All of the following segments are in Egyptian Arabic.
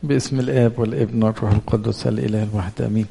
باسم الآب والابن والروح القدس الإله الواحد آمين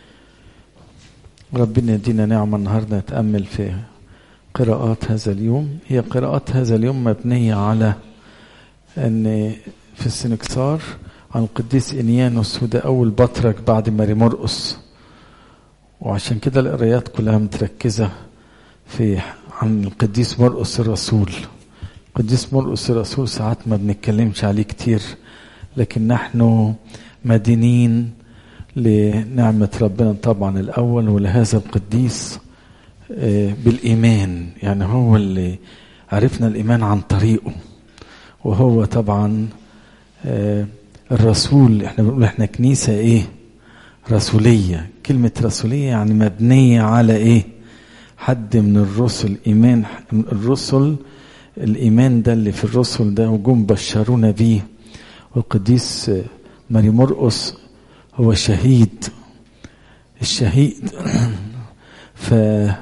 ربنا يدينا نعمة النهاردة نتأمل في قراءات هذا اليوم هي قراءات هذا اليوم مبنية على أن في السنكسار عن القديس إنيانوس وده أول بطرك بعد ماري مرقس وعشان كده القرايات كلها متركزة في عن القديس مرقس الرسول القديس مرقس الرسول ساعات ما بنتكلمش عليه كتير لكن نحن مدينين لنعمة ربنا طبعا الأول ولهذا القديس بالإيمان يعني هو اللي عرفنا الإيمان عن طريقه وهو طبعا الرسول احنا بنقول احنا كنيسة ايه رسولية كلمة رسولية يعني مبنية على ايه حد من الرسل ايمان الرسل الايمان ده اللي في الرسل ده وجم بشرونا بيه والقديس ماري مرقس هو شهيد الشهيد فهذا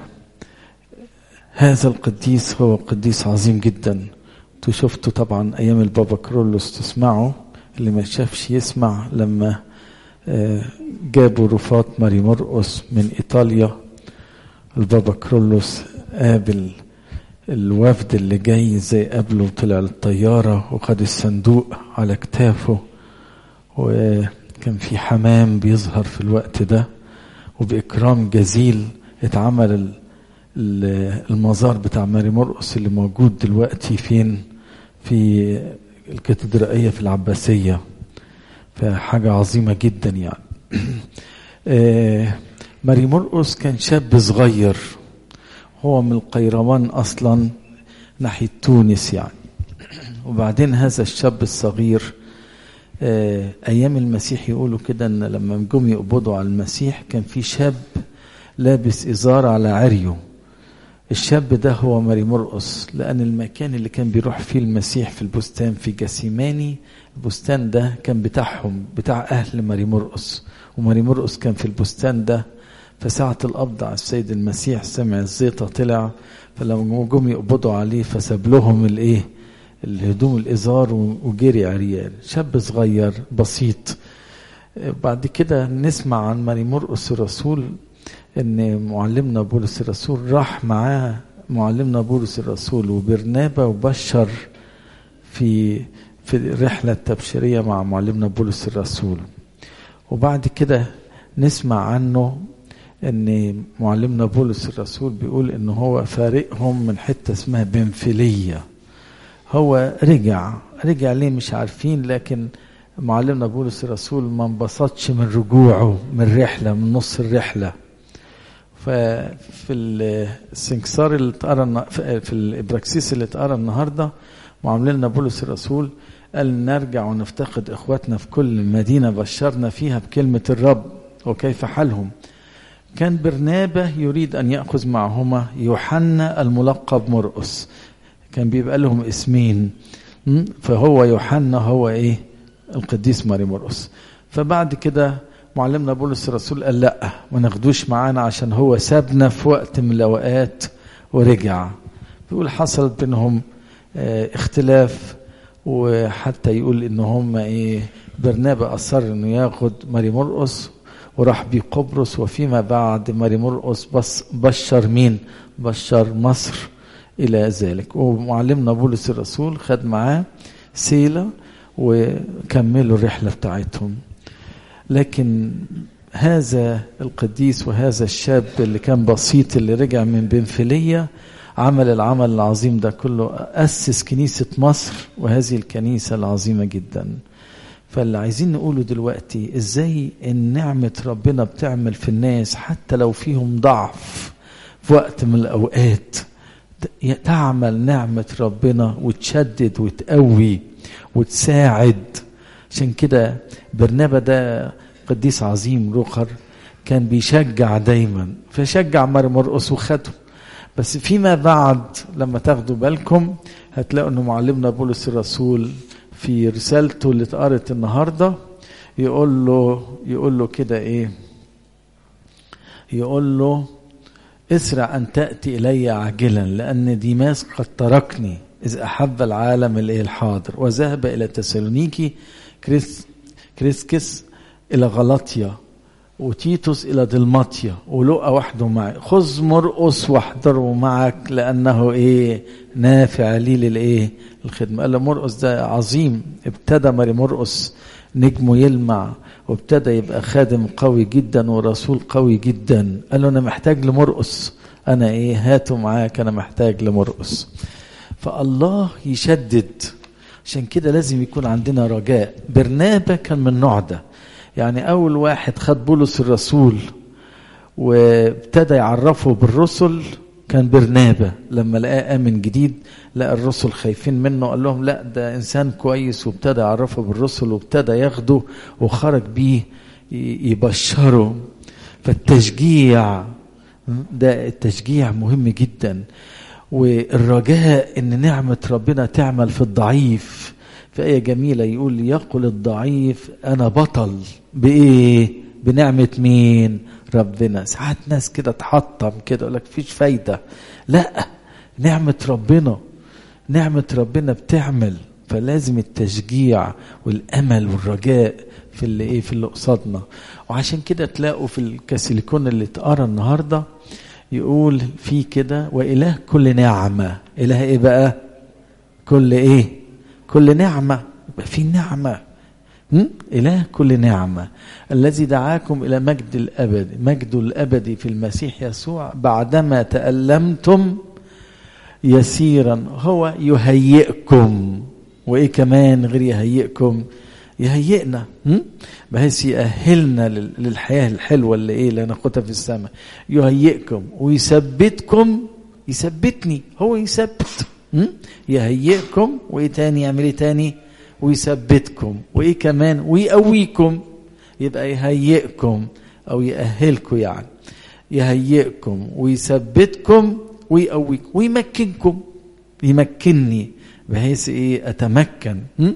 القديس هو قديس عظيم جدا انتوا شفتوا طبعا ايام البابا كرولوس تسمعوا اللي ما شافش يسمع لما جابوا رفات ماري مرقس من ايطاليا البابا كرولوس قابل الوفد اللي جاي زي قبله طلع الطيارة وخد الصندوق على كتافه وكان في حمام بيظهر في الوقت ده وبإكرام جزيل اتعمل المزار بتاع ماري مرقس اللي موجود دلوقتي فين في الكاتدرائية في العباسية فحاجة عظيمة جدا يعني ماري مرقس كان شاب صغير هو من القيروان اصلا ناحيه تونس يعني وبعدين هذا الشاب الصغير ايام المسيح يقولوا كده ان لما جم يقبضوا على المسيح كان في شاب لابس ازار على عريه الشاب ده هو ماري مرقس لان المكان اللي كان بيروح فيه المسيح في البستان في جسيماني البستان ده كان بتاعهم بتاع اهل ماري مرقس وماري مرقس كان في البستان ده فساعة القبض على السيد المسيح سمع الزيطة طلع فلما جم يقبضوا عليه فساب لهم الايه الهدوم الازار وجري عريان شاب صغير بسيط بعد كده نسمع عن ماري مرقس الرسول ان معلمنا بولس الرسول راح معاه معلمنا بولس الرسول وبرنابا وبشر في في الرحلة التبشيرية مع معلمنا بولس الرسول وبعد كده نسمع عنه ان معلمنا بولس الرسول بيقول ان هو فارقهم من حته اسمها بنفليه هو رجع رجع ليه مش عارفين لكن معلمنا بولس الرسول ما انبسطش من رجوعه من الرحله من نص الرحله ففي السنكسار اللي اتقرا في الابراكسيس اللي اتقرا النهارده معلمنا بولس الرسول قال نرجع ونفتقد اخواتنا في كل مدينه بشرنا فيها بكلمه الرب وكيف حالهم كان برنابة يريد أن يأخذ معهما يوحنا الملقب مرقس كان بيبقى لهم اسمين فهو يوحنا هو إيه القديس ماري مرقس فبعد كده معلمنا بولس الرسول قال لا ما ناخدوش معانا عشان هو سابنا في وقت من الأوقات ورجع بيقول حصلت بينهم اه اختلاف وحتى يقول ان هم ايه برنابا اصر انه ياخد ماري مرقس وراح بيه قبرص وفيما بعد ماري مرقس بس بشر مين بشر مصر إلى ذلك ومعلمنا بولس الرسول خد معاه سيلة وكملوا الرحلة بتاعتهم لكن هذا القديس وهذا الشاب اللي كان بسيط اللي رجع من بنفلية عمل العمل العظيم ده كله أسس كنيسة مصر وهذه الكنيسة العظيمة جداً فاللي عايزين نقوله دلوقتي ازاي ان نعمة ربنا بتعمل في الناس حتى لو فيهم ضعف في وقت من الاوقات تعمل نعمة ربنا وتشدد وتقوي وتساعد عشان كده برنابا ده قديس عظيم روخر كان بيشجع دايما فشجع مار مرقس وخده بس فيما بعد لما تاخدوا بالكم هتلاقوا ان معلمنا بولس الرسول في رسالته اللي اتقرت النهارده يقول له يقول له كده ايه يقول له اسرع ان تاتي الي عاجلا لان ديماس قد تركني اذ احب العالم الايه الحاضر وذهب الى تسالونيكي كريس كريسكس إلى غلطية وتيتوس إلى دلماطيا ولقى وحده معي خذ مرقس واحضره معك لأنه إيه نافع لي للإيه الخدمة قال له مرقس ده عظيم ابتدى ماري مرقس نجمه يلمع وابتدى يبقى خادم قوي جدا ورسول قوي جدا قال له أنا محتاج لمرقس أنا إيه هاته معاك أنا محتاج لمرقس فالله يشدد عشان كده لازم يكون عندنا رجاء برنابا كان من النوع ده يعني أول واحد خد بولس الرسول وابتدى يعرفه بالرسل كان برنابا لما لقاه آمن جديد لقى الرسل خايفين منه قال لهم لا ده إنسان كويس وابتدى يعرفه بالرسل وابتدى ياخده وخرج بيه يبشره فالتشجيع ده التشجيع مهم جدا والرجاء ان نعمة ربنا تعمل في الضعيف في آية جميلة يقول يقول الضعيف أنا بطل بإيه؟ بنعمة مين؟ ربنا ساعات ناس كده تحطم كده يقول لك مفيش فايدة لا نعمة ربنا نعمة ربنا بتعمل فلازم التشجيع والأمل والرجاء في اللي إيه في اللي قصادنا وعشان كده تلاقوا في الكاسيليكون اللي اتقرا النهارده يقول في كده وإله كل نعمة إله إيه بقى؟ كل إيه؟ كل نعمة يبقى في نعمة م? إله كل نعمة الذي دعاكم إلى مجد الأبد مجد الأبدي في المسيح يسوع بعدما تألمتم يسيرا هو يهيئكم وإيه كمان غير يهيئكم يهيئنا بحيث يأهلنا للحياة الحلوة اللي إيه اللي ناخدها في السماء يهيئكم ويثبتكم يثبتني هو يثبت يهيئكم وايه تاني يعمل ايه تاني ويثبتكم وايه كمان ويقويكم يبقى يهيئكم او يأهلكم يعني يهيئكم ويثبتكم ويقويكم ويمكنكم يمكنني بحيث ايه اتمكن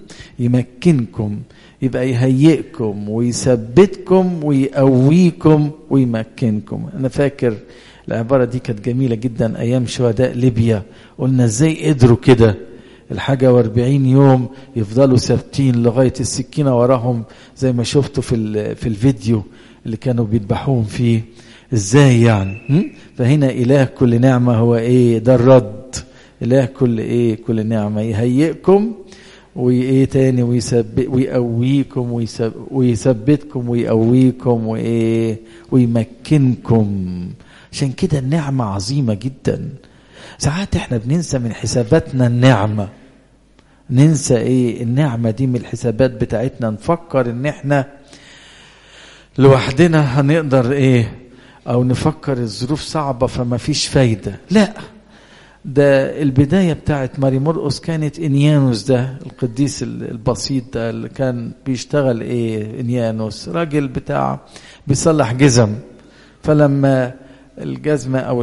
يمكنكم يبقى يهيئكم ويثبتكم ويقويكم ويمكنكم انا فاكر العبارة دي كانت جميلة جدا أيام شهداء ليبيا قلنا إزاي قدروا كده الحاجة واربعين يوم يفضلوا ثابتين لغاية السكينة وراهم زي ما شفتوا في, في الفيديو اللي كانوا بيذبحوهم فيه إزاي يعني فهنا إله كل نعمة هو إيه ده الرد إله كل إيه كل نعمة يهيئكم وإيه تاني ويثبت ويقويكم ويثبتكم ويقويكم وإيه ويمكنكم عشان كده النعمة عظيمة جدا ساعات احنا بننسى من حساباتنا النعمة ننسى ايه النعمة دي من الحسابات بتاعتنا نفكر ان احنا لوحدنا هنقدر ايه او نفكر الظروف صعبة فما فيش فايدة لا ده البداية بتاعت ماري مرقس كانت انيانوس ده القديس البسيط ده اللي كان بيشتغل ايه انيانوس راجل بتاع بيصلح جزم فلما الجزمة أو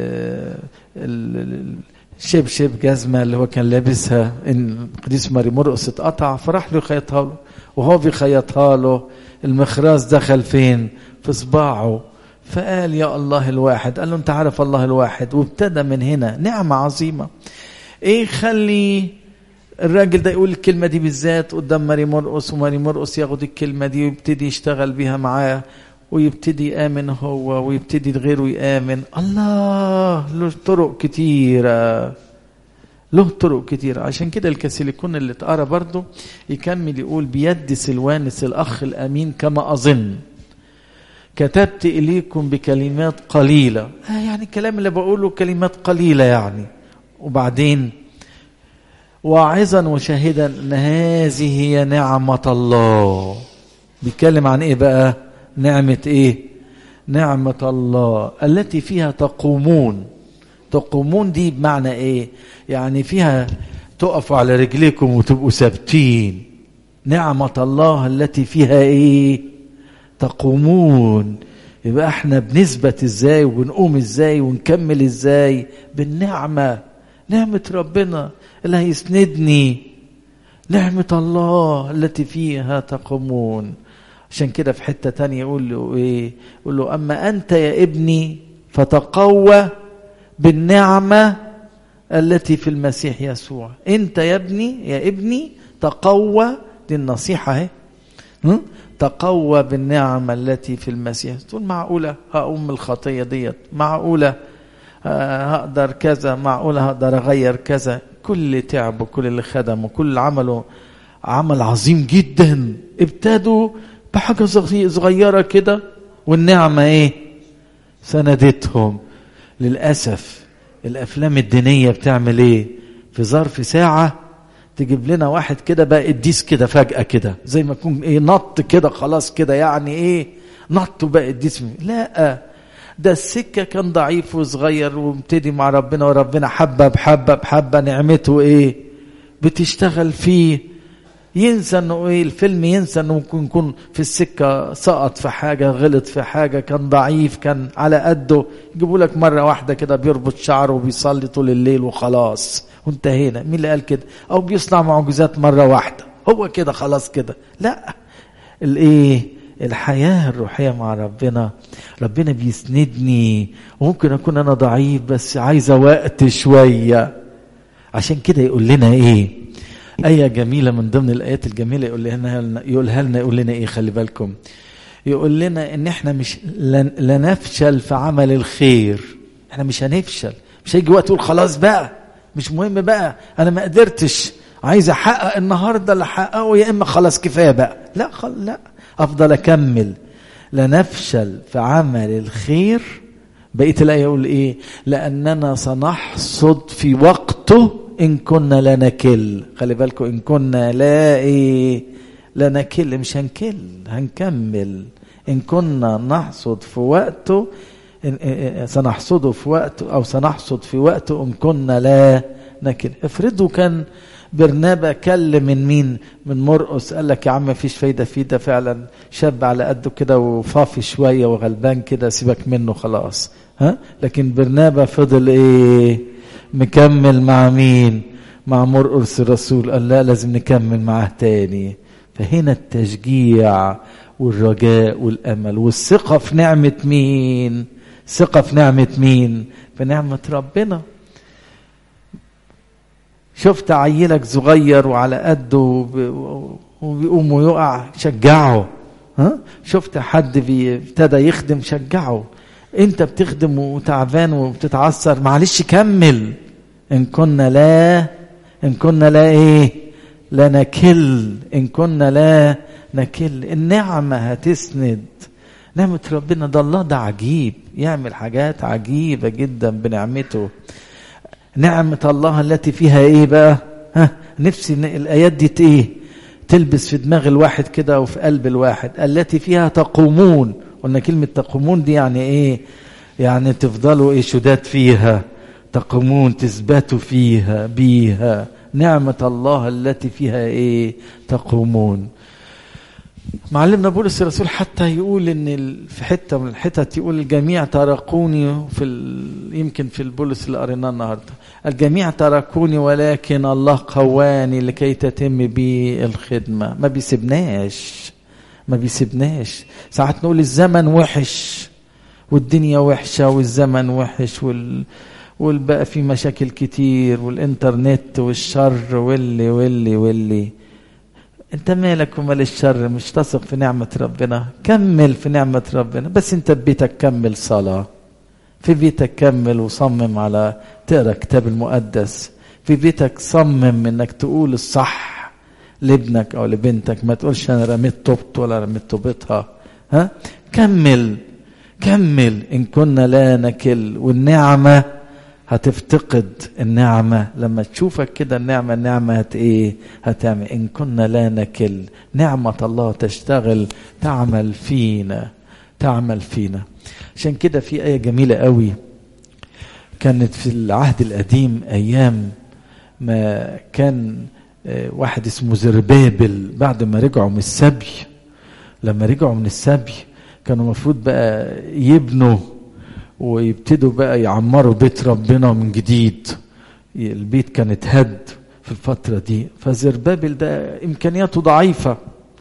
الشبشب جزمة اللي هو كان لابسها إن القديس ماري مرقس اتقطع فراح له يخيطها له وهو بيخيطها له المخراز دخل فين؟ في صباعه فقال يا الله الواحد قال له أنت عارف الله الواحد وابتدى من هنا نعمة عظيمة إيه خلي الراجل ده يقول الكلمة دي بالذات قدام ماري مرقس وماري مرقس ياخد الكلمة دي ويبتدي يشتغل بيها معاه ويبتدي يآمن هو ويبتدي غيره يآمن الله له طرق كتيرة له طرق كتيرة عشان كده الكاسيليكون اللي اتقرا برضه يكمل يقول بيد سلوانس الأخ الأمين كما أظن كتبت إليكم بكلمات قليلة آه يعني الكلام اللي بقوله كلمات قليلة يعني وبعدين واعظا وشاهدا ان هذه هي نعمة الله بيتكلم عن ايه بقى نعمة ايه نعمة الله التي فيها تقومون تقومون دي بمعنى ايه يعني فيها تقفوا على رجليكم وتبقوا ثابتين نعمة الله التي فيها ايه تقومون يبقى احنا بنثبت ازاي وبنقوم ازاي ونكمل ازاي بالنعمة نعمة ربنا اللي هيسندني نعمة الله التي فيها تقومون عشان كده في حتة تانية يقول له ايه يقول له اما انت يا ابني فتقوى بالنعمة التي في المسيح يسوع انت يا ابني يا ابني تقوى دي النصيحة اهي هم؟ تقوى بالنعمة التي في المسيح تقول معقولة هقوم الخطية ديت معقولة هقدر كذا معقولة هقدر أغير كذا كل تعب وكل اللي خدمه كل اللي عمله عمل عظيم جدا ابتدوا بحاجة صغيرة كده والنعمة ايه سندتهم للأسف الأفلام الدينية بتعمل ايه في ظرف ساعة تجيب لنا واحد كده بقى قديس كده فجأة كده زي ما يكون ايه نط كده خلاص كده يعني ايه نط وبقى قديس لا ده السكة كان ضعيف وصغير ومبتدي مع ربنا وربنا حبة بحبة بحبة نعمته ايه بتشتغل فيه ينسى انه ايه الفيلم ينسى انه ممكن يكون في السكة سقط في حاجة غلط في حاجة كان ضعيف كان على قده يجيبوا لك مرة واحدة كده بيربط شعره وبيصلي طول الليل وخلاص وانتهينا مين اللي قال كده او بيصنع معجزات مرة واحدة هو كده خلاص كده لا الايه الحياة الروحية مع ربنا ربنا بيسندني وممكن أكون أنا ضعيف بس عايزة وقت شوية عشان كده يقول لنا إيه آية جميلة من ضمن الآيات الجميلة يقول لنا يقولها لنا يقول لنا إيه خلي بالكم يقول لنا إن إحنا مش لن لنفشل في عمل الخير إحنا مش هنفشل مش هيجي وقت يقول خلاص بقى مش مهم بقى أنا ما قدرتش عايز أحقق النهاردة اللي أحققه يا إما خلاص كفاية بقى لا خل لا أفضل أكمل لنفشل في عمل الخير بقيت الآية يقول إيه لأننا سنحصد في وقته إن كنا لا نكل خلي بالكم إن كنا لا إيه لا نكل مش هنكل هنكمل إن كنا نحصد في وقته سنحصده في وقته أو سنحصد في وقته إن كنا لا نكل افرضوا كان برنابا كل من مين من مرقس قال لك يا عم مفيش فايده فيه ده فعلا شاب على قده كده وفافي شويه وغلبان كده سيبك منه خلاص ها لكن برنابا فضل ايه مكمل مع مين مع مرقس الرسول قال لا لازم نكمل معاه تاني فهنا التشجيع والرجاء والامل والثقه في نعمه مين ثقه في نعمه مين في نعمه ربنا شفت عيلك صغير وعلى قده وبيقوم ويقع شجعه ها شفت حد ابتدى يخدم شجعه انت بتخدم وتعبان وبتتعثر معلش كمل ان كنا لا ان كنا لا ايه لا نكل ان كنا لا نكل النعمه هتسند نعمه ربنا ده الله ده عجيب يعمل حاجات عجيبه جدا بنعمته نعمة الله التي فيها ايه بقى ها نفسي ان الايات دي ايه تلبس في دماغ الواحد كده وفي قلب الواحد التي فيها تقومون قلنا كلمة تقومون دي يعني ايه يعني تفضلوا ايه شداد فيها تقومون تثبتوا فيها بيها نعمة الله التي فيها ايه تقومون معلمنا بولس الرسول حتى يقول ان في حته من الحتت يقول الجميع تركوني في يمكن في البولس اللي قريناه النهارده الجميع تركوني ولكن الله قواني لكي تتم بي الخدمه ما بيسيبناش ما بيسيبناش ساعات نقول الزمن وحش والدنيا وحشه والزمن وحش وال والبقى في مشاكل كتير والانترنت والشر واللي واللي واللي انت مالك ومال الشر مش تثق في نعمة ربنا كمل في نعمة ربنا بس انت ببيتك كمل صلاة في بيتك كمل وصمم على تقرا كتاب المقدس في بيتك صمم انك تقول الصح لابنك او لبنتك ما تقولش انا رميت طوبت ولا رميت طوبتها ها كمل كمل ان كنا لا نكل والنعمه هتفتقد النعمة لما تشوفك كده النعمة النعمة هت ايه هتعمل إن كنا لا نكل نعمة الله تشتغل تعمل فينا تعمل فينا عشان كده في آية جميلة قوي كانت في العهد القديم أيام ما كان واحد اسمه زربابل بعد ما رجعوا من السبي لما رجعوا من السبي كانوا المفروض بقى يبنوا ويبتدوا بقى يعمروا بيت ربنا من جديد البيت كان اتهد في الفترة دي فزربابل ده إمكانياته ضعيفة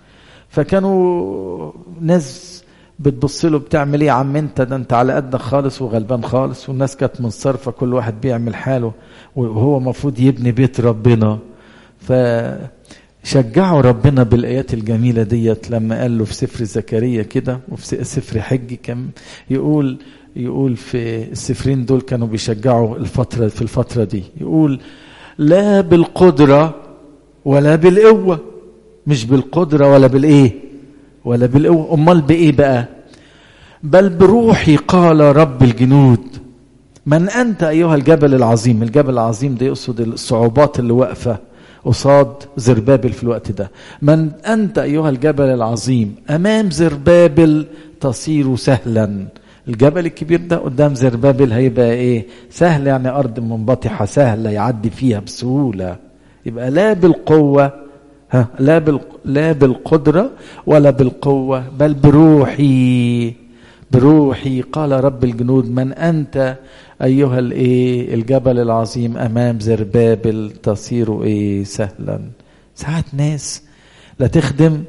فكانوا ناس بتبص له بتعمل ايه يا عم انت ده انت على قدك خالص وغلبان خالص والناس كانت منصرفه كل واحد بيعمل حاله وهو المفروض يبني بيت ربنا ف شجعوا ربنا بالايات الجميله ديت لما قال له في سفر زكريا كده وفي سفر حج كان يقول يقول في السفرين دول كانوا بيشجعوا الفتره في الفتره دي يقول لا بالقدره ولا بالقوه مش بالقدره ولا بالايه ولا بالقوه امال بايه بقى بل بروحي قال رب الجنود من انت ايها الجبل العظيم الجبل العظيم ده يقصد الصعوبات اللي واقفه قصاد زربابل في الوقت ده من أنت أيها الجبل العظيم أمام زربابل تصير سهلا الجبل الكبير ده قدام زربابل هيبقى ايه سهل يعني أرض منبطحة سهلة يعدي فيها بسهولة يبقى لا بالقوة ها لا, بال لا بالقدرة ولا بالقوة بل بروحي بروحي قال رب الجنود من أنت أيها الإيه الجبل العظيم أمام زربابل تصير إيه سهلا ساعات ناس لا تخدم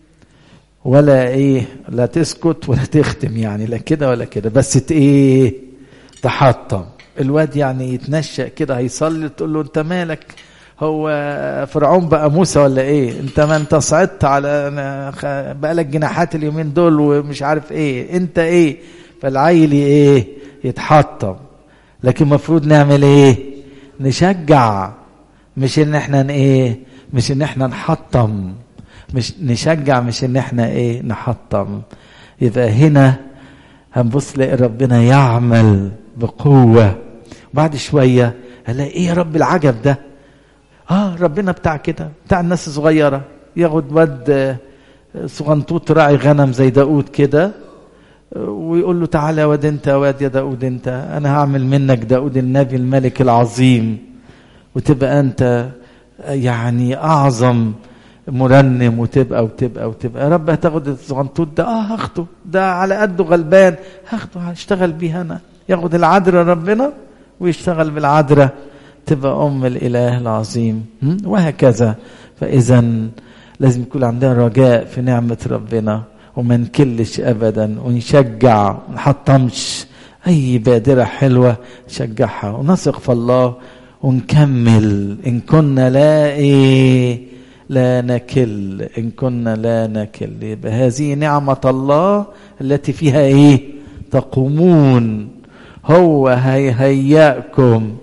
ولا إيه لا تسكت ولا تختم يعني لا كده ولا كده بس إيه تحطم الواد يعني يتنشأ كده هيصلي تقول له أنت مالك هو فرعون بقى موسى ولا ايه انت ما انت صعدت على بقى لك جناحات اليومين دول ومش عارف ايه انت ايه فالعيل ايه يتحطم لكن المفروض نعمل ايه نشجع مش ان احنا ايه مش ان احنا نحطم مش نشجع مش ان احنا ايه نحطم يبقى هنا هنبص نلاقي ربنا يعمل بقوة بعد شوية هلاقي ايه يا رب العجب ده اه ربنا بتاع كده بتاع الناس الصغيرة ياخد واد صغنطوط راعي غنم زي داود كده ويقول له تعالى يا واد انت يا واد يا داود انت انا هعمل منك داود النبي الملك العظيم وتبقى انت يعني اعظم مرنم وتبقى وتبقى وتبقى يا رب هتاخد الصغنطوط ده اه هاخده ده على قده غلبان هاخده هشتغل بيه انا ياخد العذراء ربنا ويشتغل بالعذراء تبقى ام الاله العظيم وهكذا فاذا لازم يكون عندنا رجاء في نعمه ربنا وما نكلش ابدا ونشجع ونحطمش اي بادره حلوه نشجعها ونثق في الله ونكمل ان كنا لا ايه لا نكل ان كنا لا نكل يبقى هذه نعمه الله التي فيها ايه تقومون هو هيهيئكم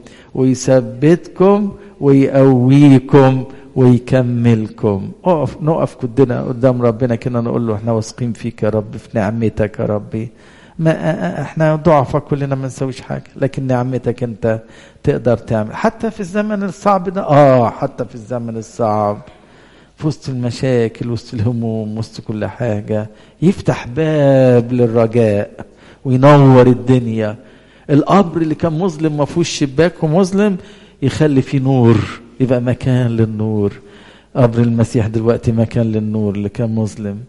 ويثبتكم ويقويكم ويكملكم اقف نقف كدنا قدام ربنا كده نقول له احنا واثقين فيك يا رب في نعمتك يا ربي ما احنا ضعفة كلنا ما نسويش حاجة لكن نعمتك انت تقدر تعمل حتى في الزمن الصعب ده اه حتى في الزمن الصعب في وسط المشاكل وسط الهموم وسط كل حاجة يفتح باب للرجاء وينور الدنيا القبر اللي كان مظلم ما فيهوش شباك ومظلم يخلي فيه نور يبقى مكان للنور قبر المسيح دلوقتي مكان للنور اللي كان مظلم